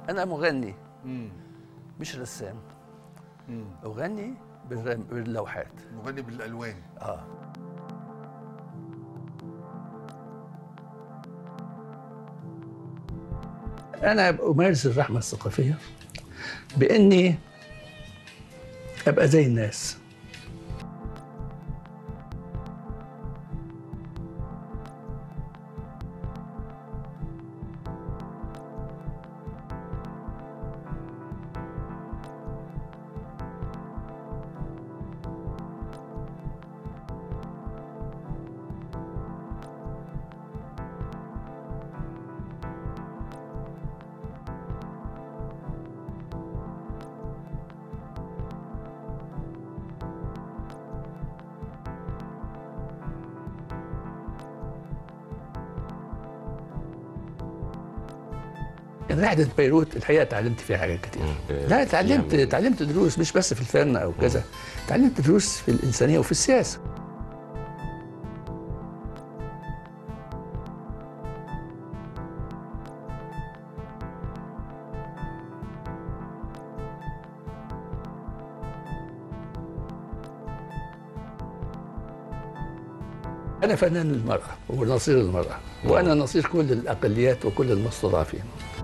انا مغني مم. مش رسام مم. اغني بالرم- باللوحات مغني بالالوان اه انا امارس الرحمه الثقافيه باني ابقى زي الناس رحلة بيروت الحقيقة اتعلمت فيها حاجات كتير لا اتعلمت يعني- اتعلمت دروس مش بس في الفن أو كذا اتعلمت دروس في الإنسانية وفي السياسة أنا فنان المرأة ونصير المرأة وأنا نصير كل الأقليات وكل المستضعفين